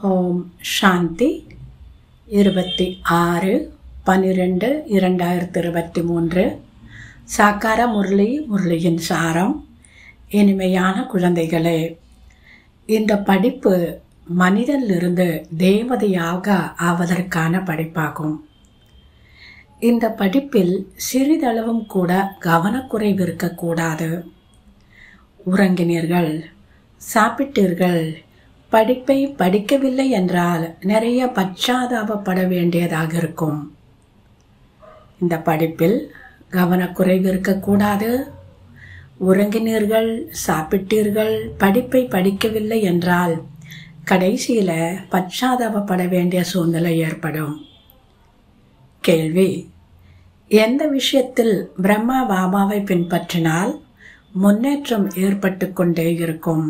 ஓம் சாந்தி இருபத்தி ஆறு பன்னிரெண்டு இரண்டாயிரத்தி இருபத்தி மூன்று சாக்கார முரளி முரளியின் சாரம் இனிமையான குழந்தைகளே இந்த படிப்பு மனிதனிலிருந்து தேவதையாக ஆவதற்கான படிப்பாகும் இந்த படிப்பில் சிறிதளவும் கூட கவனக்குறைவு இருக்கக்கூடாது உறங்கினீர்கள் சாப்பிட்டீர்கள் படிப்பை படிக்கவில்லை என்றால் நிறைய பச்சாதாபப்பட வேண்டியதாக இருக்கும் இந்த படிப்பில் கவனக்குறைவு இருக்கக்கூடாது உறங்கினீர்கள் சாப்பிட்டீர்கள் படிப்பை படிக்கவில்லை என்றால் கடைசியில் பச்சாதாபப்பட வேண்டிய சூழ்நிலை ஏற்படும் கேள்வி எந்த விஷயத்தில் பிரம்மா பாபாவை பின்பற்றினால் முன்னேற்றம் ஏற்பட்டு கொண்டே இருக்கும்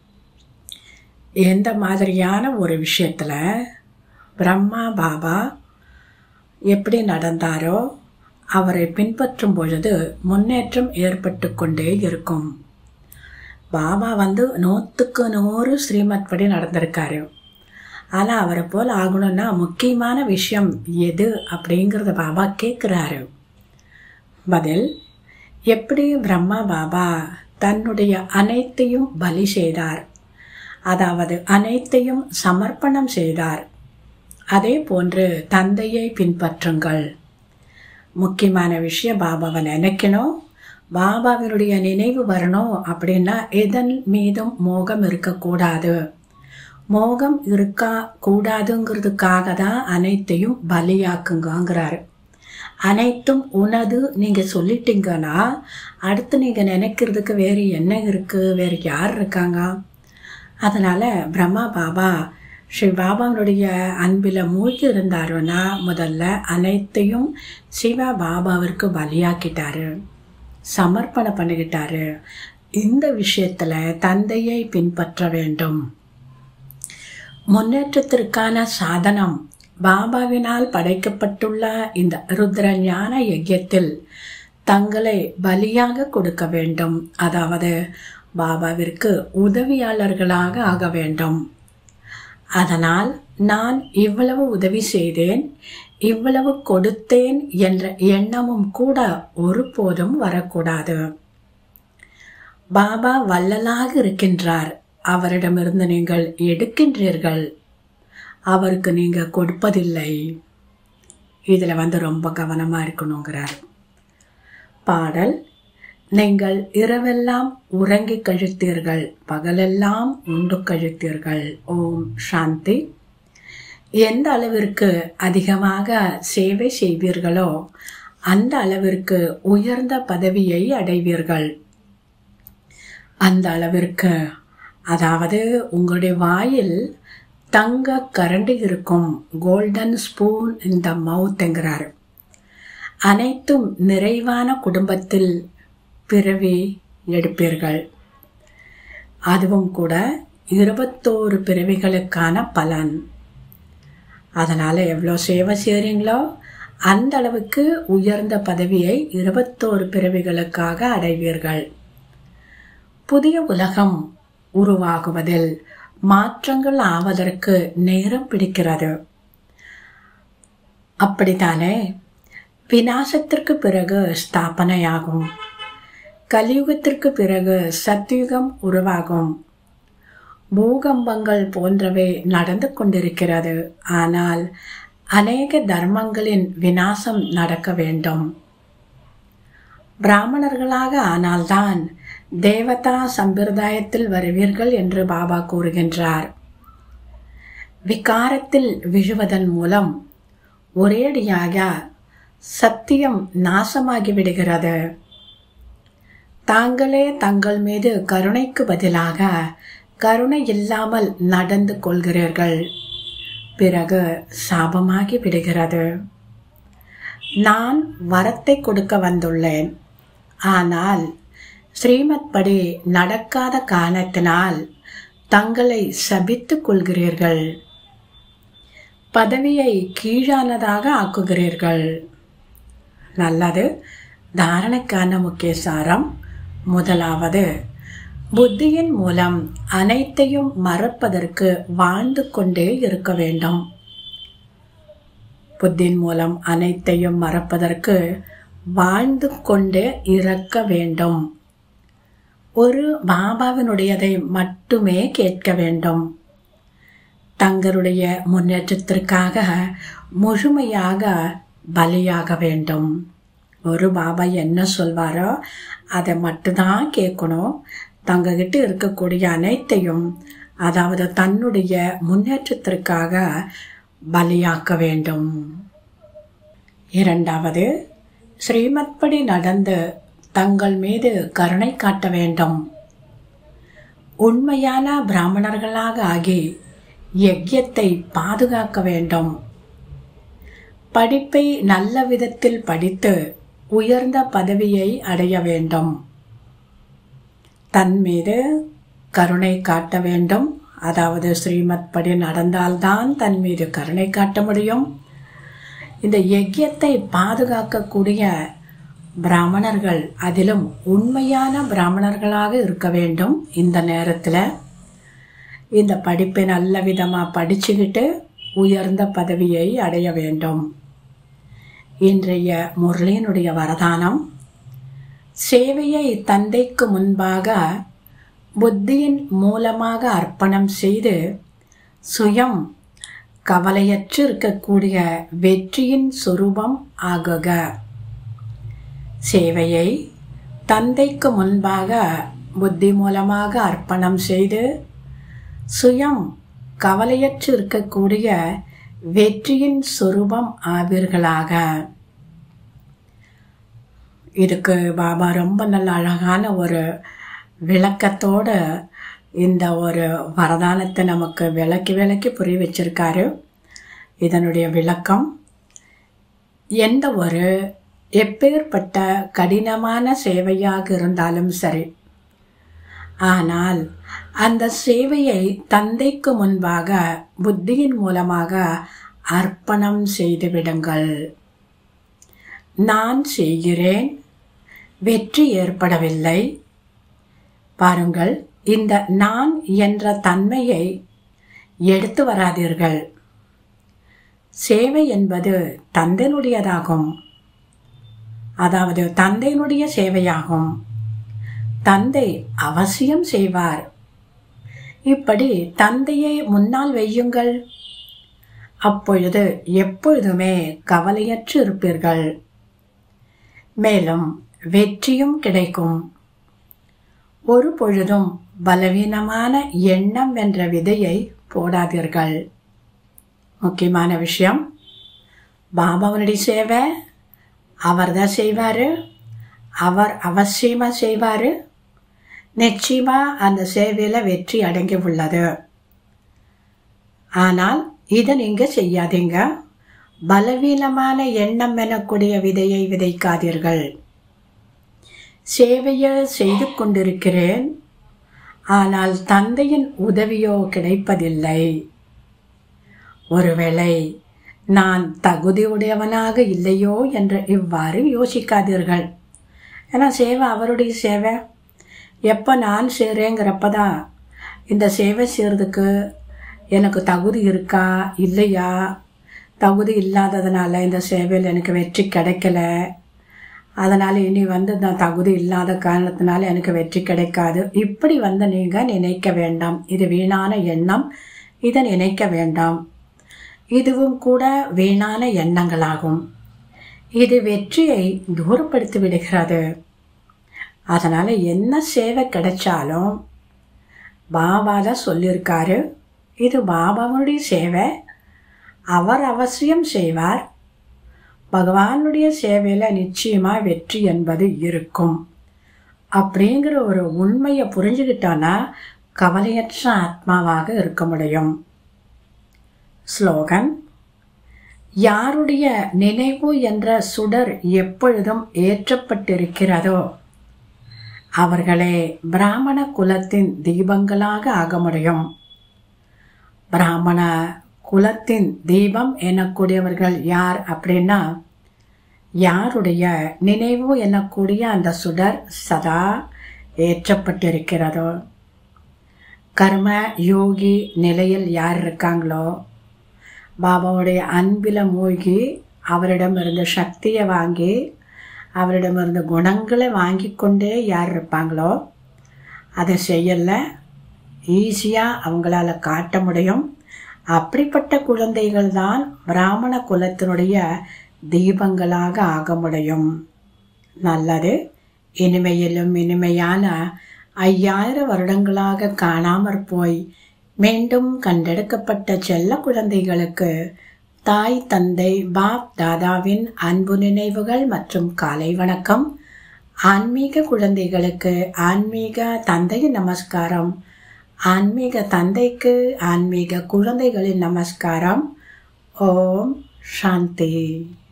எந்த மாதிரியான ஒரு விஷயத்தில் பிரம்மா பாபா எப்படி நடந்தாரோ அவரை பின்பற்றும் பொழுது முன்னேற்றம் ஏற்பட்டு கொண்டே இருக்கும் பாபா வந்து நூற்றுக்கு நூறு ஸ்ரீமத் படி நடந்திருக்காரு ஆனால் அவரை போல் ஆகணும்னா முக்கியமான விஷயம் எது அப்படிங்கிறத பாபா கேட்குறாரு பதில் எப்படி பிரம்மா பாபா தன்னுடைய அனைத்தையும் பலி செய்தார் அதாவது அனைத்தையும் சமர்ப்பணம் செய்தார் அதே போன்று தந்தையை பின்பற்றுங்கள் முக்கியமான விஷயம் பாபாவை நினைக்கணும் பாபாவினுடைய நினைவு வரணும் அப்படின்னா எதன் மீதும் மோகம் இருக்கக்கூடாது மோகம் இருக்கா கூடாதுங்கிறதுக்காக தான் அனைத்தையும் பலியாக்குங்கிறாரு அனைத்தும் உனது நீங்கள் சொல்லிட்டீங்கன்னா அடுத்து நீங்கள் நினைக்கிறதுக்கு வேறு என்ன இருக்குது வேறு யார் இருக்காங்க அதனால் பிரம்மா பாபா ஸ்ரீ பாபாவுடைய அன்பில் மூழ்கி இருந்தாருன்னா முதல்ல அனைத்தையும் சிவா பாபாவிற்கு பலியாக்கிட்டாரு சமர்ப்பணம் பண்ணிக்கிட்டாரு இந்த விஷயத்தில் தந்தையை பின்பற்ற வேண்டும் முன்னேற்றத்திற்கான சாதனம் பாபாவினால் படைக்கப்பட்டுள்ள இந்த ருத்ர ஞான யஜ்யத்தில் தங்களை பலியாக கொடுக்க வேண்டும் அதாவது பாபாவிற்கு உதவியாளர்களாக ஆக வேண்டும் அதனால் நான் இவ்வளவு உதவி செய்தேன் இவ்வளவு கொடுத்தேன் என்ற எண்ணமும் கூட ஒருபோதும் வரக்கூடாது பாபா வள்ளலாக இருக்கின்றார் அவரிடமிருந்து நீங்கள் எடுக்கின்றீர்கள் அவருக்கு நீங்கள் கொடுப்பதில்லை இதில் வந்து ரொம்ப கவனமாக இருக்கணுங்கிறார் பாடல் நீங்கள் இரவெல்லாம் உறங்கி கழித்தீர்கள் பகலெல்லாம் உண்டு கழித்தீர்கள் ஓம் சாந்தி எந்த அளவிற்கு அதிகமாக சேவை செய்வீர்களோ அந்த அளவிற்கு உயர்ந்த பதவியை அடைவீர்கள் அந்த அளவிற்கு அதாவது உங்களுடைய வாயில் தங்க கரண்டி இருக்கும் கோல்டன் ஸ்பூன் இந்த மவுத்துங்கிறார் அனைத்தும் நிறைவான குடும்பத்தில் பிறவி எடுப்பீர்கள் அதுவும் கூட இருபத்தோரு பிறவிகளுக்கான பலன் அதனால் எவ்வளோ சேவை செய்கிறீங்களோ அந்த அளவுக்கு உயர்ந்த பதவியை இருபத்தோரு பிறவிகளுக்காக அடைவீர்கள் புதிய உலகம் உருவாகுவதில் மாற்றங்கள் ஆவதற்கு நேரம் பிடிக்கிறது அப்படித்தானே விநாசத்திற்கு பிறகு ஸ்தாபனையாகும் கலியுகத்திற்கு பிறகு சத்யுகம் உருவாகும் பூகம்பங்கள் போன்றவை நடந்து கொண்டிருக்கிறது ஆனால் அநேக தர்மங்களின் விநாசம் நடக்க வேண்டும் பிராமணர்களாக ஆனால்தான் தேவதா சம்பிரதாயத்தில் வருவீர்கள் என்று பாபா கூறுகின்றார் விகாரத்தில் விழுவதன் மூலம் ஒரேடியாக சத்தியம் நாசமாகி விடுகிறது தாங்களே தங்கள் மீது கருணைக்கு பதிலாக கருணை இல்லாமல் நடந்து கொள்கிறீர்கள் பிறகு சாபமாகி விடுகிறது நான் வரத்தை கொடுக்க வந்துள்ளேன் ஆனால் ஸ்ரீமத் படி நடக்காத காரணத்தினால் தங்களை சபித்துக் கொள்கிறீர்கள் பதவியை கீழானதாக ஆக்குகிறீர்கள் நல்லது தாரணைக்கான முக்கிய சாரம் முதலாவது புத்தியின் மூலம் அனைத்தையும் மறப்பதற்கு வாழ்ந்து கொண்டே இருக்க வேண்டும் புத்தியின் மூலம் அனைத்தையும் மறப்பதற்கு வாழ்ந்து கொண்டே இறக்க வேண்டும் ஒரு பாபாவினுடையதை மட்டுமே கேட்க வேண்டும் தங்களுடைய முன்னேற்றத்திற்காக முழுமையாக பலியாக வேண்டும் ஒரு பாபா என்ன சொல்வாரோ அதை மட்டும்தான் கேட்கணும் தங்ககிட்ட இருக்கக்கூடிய அனைத்தையும் அதாவது தன்னுடைய முன்னேற்றத்திற்காக பலியாக்க வேண்டும் இரண்டாவது ஸ்ரீமத்படி நடந்து தங்கள் மீது கருணை காட்ட வேண்டும் உண்மையான பிராமணர்களாக ஆகி யஜ்யத்தை பாதுகாக்க வேண்டும் படிப்பை நல்ல விதத்தில் படித்து உயர்ந்த பதவியை அடைய வேண்டும் தன் மீது கருணை காட்ட வேண்டும் அதாவது ஸ்ரீமத் படி நடந்தால்தான் தன் மீது கருணை காட்ட முடியும் இந்த யஜ்யத்தை பாதுகாக்கக்கூடிய பிராமணர்கள் அதிலும் உண்மையான பிராமணர்களாக இருக்க வேண்டும் இந்த நேரத்தில் இந்த படிப்பை நல்ல விதமாக படிச்சுக்கிட்டு உயர்ந்த பதவியை அடைய வேண்டும் இன்றைய முரளியினுடைய வரதானம் சேவையை தந்தைக்கு முன்பாக புத்தியின் மூலமாக அர்ப்பணம் செய்து சுயம் கவலையற்று இருக்கக்கூடிய வெற்றியின் சுரூபம் ஆகுக சேவையை தந்தைக்கு முன்பாக புத்தி மூலமாக அர்ப்பணம் செய்து சுயம் கவலையற்று இருக்கக்கூடிய வெற்றியின் சுரூபம் ஆவீர்களாக இதுக்கு பாபா ரொம்ப நல்ல அழகான ஒரு விளக்கத்தோடு இந்த ஒரு வரதானத்தை நமக்கு விளக்கி விளக்கி புரிய வச்சிருக்காரு இதனுடைய விளக்கம் எந்த ஒரு எப்பேற்பட்ட கடினமான சேவையாக இருந்தாலும் சரி ஆனால் அந்த சேவையை தந்தைக்கு முன்பாக புத்தியின் மூலமாக அர்ப்பணம் செய்து விடுங்கள் நான் செய்கிறேன் வெற்றி ஏற்படவில்லை பாருங்கள் இந்த நான் என்ற தன்மையை எடுத்து வராதீர்கள் சேவை என்பது தந்தையினுடையதாகும் அதாவது தந்தையினுடைய சேவையாகும் தந்தை அவசியம் செய்வார் இப்படி தந்தையை முன்னால் வையுங்கள் அப்பொழுது எப்பொழுதுமே கவலையற்று இருப்பீர்கள் மேலும் வெற்றியும் கிடைக்கும் ஒரு பொழுதும் பலவீனமான எண்ணம் என்ற விதையை போடாதீர்கள் முக்கியமான விஷயம் பாபாவனுடைய சேவை அவர் தான் செய்வார் அவர் அவசியமாக செய்வார் நிச்சயமாக அந்த சேவையில் வெற்றி அடங்கி உள்ளது ஆனால் இதை நீங்கள் செய்யாதீங்க பலவீனமான எண்ணம் எனக்கூடிய விதையை விதைக்காதீர்கள் சேவையை செய்து கொண்டிருக்கிறேன் ஆனால் தந்தையின் உதவியோ கிடைப்பதில்லை ஒருவேளை நான் தகுதியுடையவனாக இல்லையோ என்று இவ்வாறு யோசிக்காதீர்கள் ஏன்னா சேவை அவருடைய சேவை எப்போ நான் செய்கிறேங்கிறப்ப தான் இந்த சேவை செய்கிறதுக்கு எனக்கு தகுதி இருக்கா இல்லையா தகுதி இல்லாததுனால இந்த சேவையில் எனக்கு வெற்றி கிடைக்கல அதனால் இனி வந்து நான் தகுதி இல்லாத காரணத்தினால எனக்கு வெற்றி கிடைக்காது இப்படி வந்து நீங்கள் நினைக்க வேண்டாம் இது வீணான எண்ணம் இதை நினைக்க வேண்டாம் இதுவும் கூட வீணான எண்ணங்களாகும் இது வெற்றியை தூரப்படுத்தி விடுகிறது அதனால் என்ன சேவை கிடைச்சாலும் பாபா தான் சொல்லியிருக்காரு இது பாபாவுடைய சேவை அவர் அவசியம் செய்வார் பகவானுடைய சேவையில் நிச்சயமாக வெற்றி என்பது இருக்கும் அப்படிங்கிற ஒரு உண்மையை புரிஞ்சுக்கிட்டோன்னா கவலையற்ற ஆத்மாவாக இருக்க முடியும் ஸ்லோகன் யாருடைய நினைவு என்ற சுடர் எப்பொழுதும் ஏற்றப்பட்டிருக்கிறதோ அவர்களே பிராமண குலத்தின் தீபங்களாக ஆக முடியும் பிராமண குலத்தின் தீபம் எனக்கூடியவர்கள் யார் அப்படின்னா யாருடைய நினைவு எனக்கூடிய அந்த சுடர் சதா ஏற்றப்பட்டிருக்கிறதோ கர்ம யோகி நிலையில் யார் இருக்காங்களோ பாபாவுடைய அன்பில் மூழ்கி அவரிடமிருந்து சக்தியை வாங்கி அவரிடமிருந்து குணங்களை வாங்கி கொண்டே யார் இருப்பாங்களோ அதை செய்யல ஈஸியாக அவங்களால காட்ட முடியும் அப்படிப்பட்ட குழந்தைகள் தான் பிராமண குலத்தினுடைய தீபங்களாக ஆக முடியும் நல்லது இனிமையிலும் இனிமையான ஐயாயிரம் வருடங்களாக காணாமற் போய் மீண்டும் கண்டெடுக்கப்பட்ட செல்ல குழந்தைகளுக்கு தாய் தந்தை பாப் தாதாவின் அன்பு நினைவுகள் மற்றும் காலை வணக்கம் ஆன்மீக குழந்தைகளுக்கு ஆன்மீக தந்தையின் நமஸ்காரம் ஆன்மீக தந்தைக்கு ஆன்மீக குழந்தைகளின் நமஸ்காரம் ஓம் சாந்தி